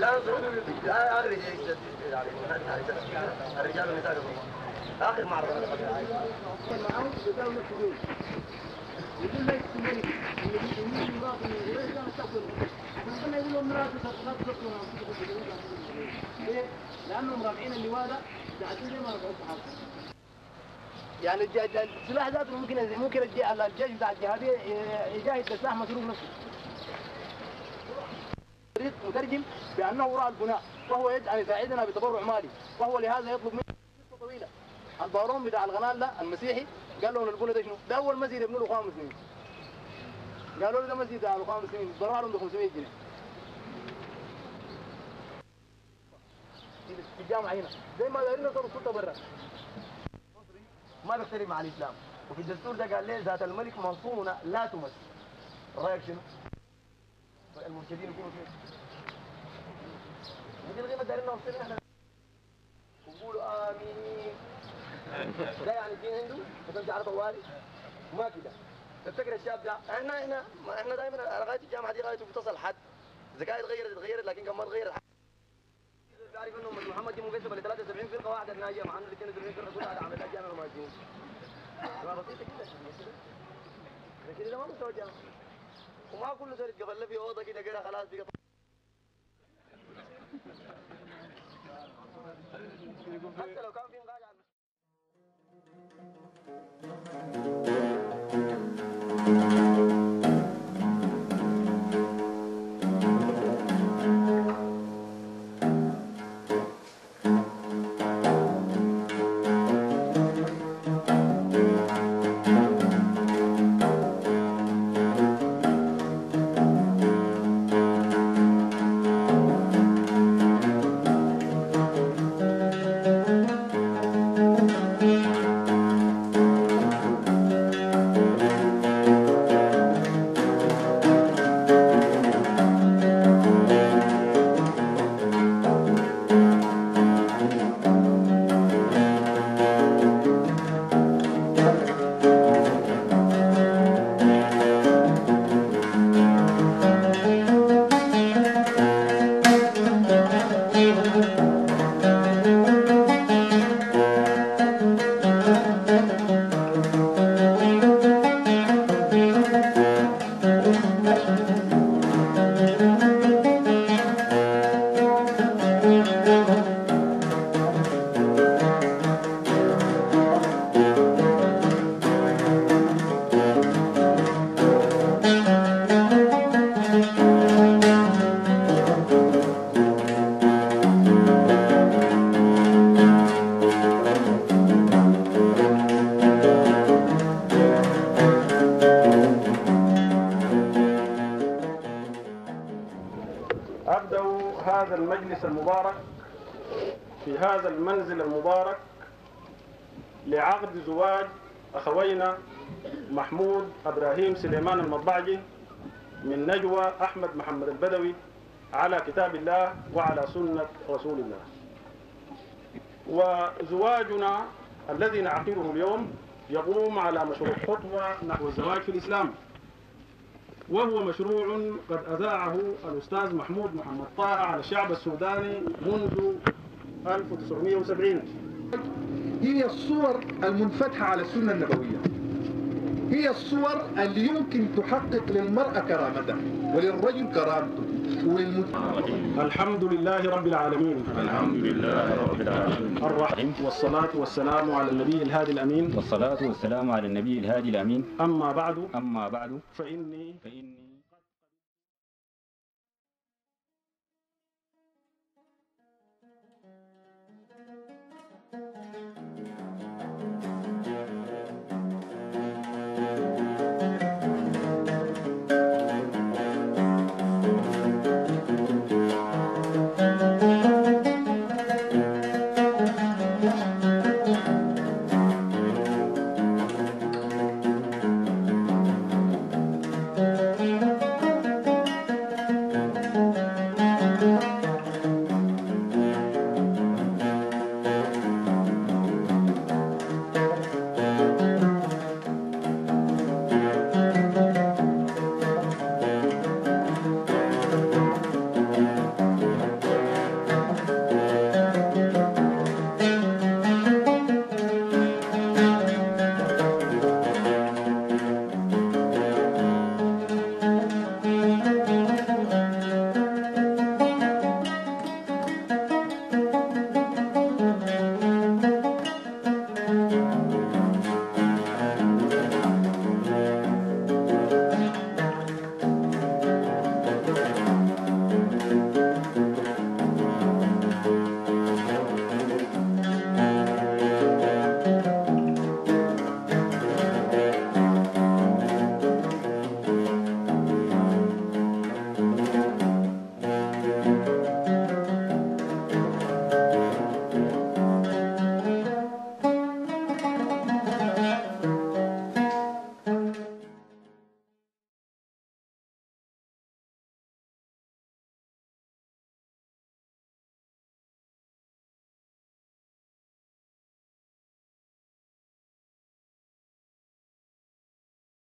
الان لا اخر الرجال والنساء اخر معرض معهم يقالوا لك دول يقول لك الملك الذي يمين امرأة من غير كانت تأكل فقلنا يقول لهم امرأة لا تسكن ليه؟ لأنهم رافعين اللواء ساعتين زي ما رفعوا الصحابة يعني الج- الج- السلاح ذاته ممكن ممكن الج- الجيش بتاع الجهادية يجاهد بسلاح مسروق نفسه يريد مترجم بأنه وراء البناء وهو يجعل يساعدنا بتبرع مالي وهو لهذا يطلب منه قصة طويلة البارون بتاع الغنال ده المسيحي قال لهم البنا ده شنو؟ ده أول مسجد يبنوا له اخوان مسلمين قالوا له ده مسجد بتاع الاخوان المسلمين ضربوا لهم ب 500 جنيه في الجامعة هنا زي ما دايرين يصوروا السلطة برا ما بيختلف مع الاسلام وفي الدستور ده قال ليه ذات الملك مصونة لا تمس رايك شنو؟ المرشدين يكونوا فين؟ ودي الغيبة دايرين نوصلنا احنا وقولوا امين ده يعني الدين عنده وتمشي على طوالي ما كده تفتكر الشاب ده احنا احنا ما احنا دائما غايه الجامعه دي غايته بتصل حد اذا كانت اتغيرت اتغيرت لكن كان ما اتغيرت بيعرف انه أمة محمد دي منقسمه ل 73 فرقه واحده ناجيه مع انه ال 72 فرقه كلها عمل لها جامعه المهاجرين ما بسيطه كده لكن ده ما مستوى جامعه وما كل زول يتقبل له في اوضه كده كده خلاص بقى حتى لو كان في مراجعه أبدأ هذا المجلس المبارك في هذا المنزل المبارك لعقد زواج أخوينا محمود إبراهيم سليمان المضبعجي من نجوى أحمد محمد البدوي على كتاب الله وعلى سنة رسول الله وزواجنا الذي نعقده اليوم يقوم على مشروع خطوة نحو الزواج في الإسلام وهو مشروع قد أذاعه الأستاذ محمود محمد طه على الشعب السوداني منذ 1970 هي الصور المنفتحة على السنة النبوية هي الصور اللي يمكن تحقق للمرأة كرامتها وللرجل كرامته وللمجتمع الحمد لله رب العالمين الحمد لله رب العالمين الرحيم والصلاة والسلام على النبي الهادي الأمين والصلاة والسلام على النبي الهادي الأمين أما بعد أما بعد فإني فإني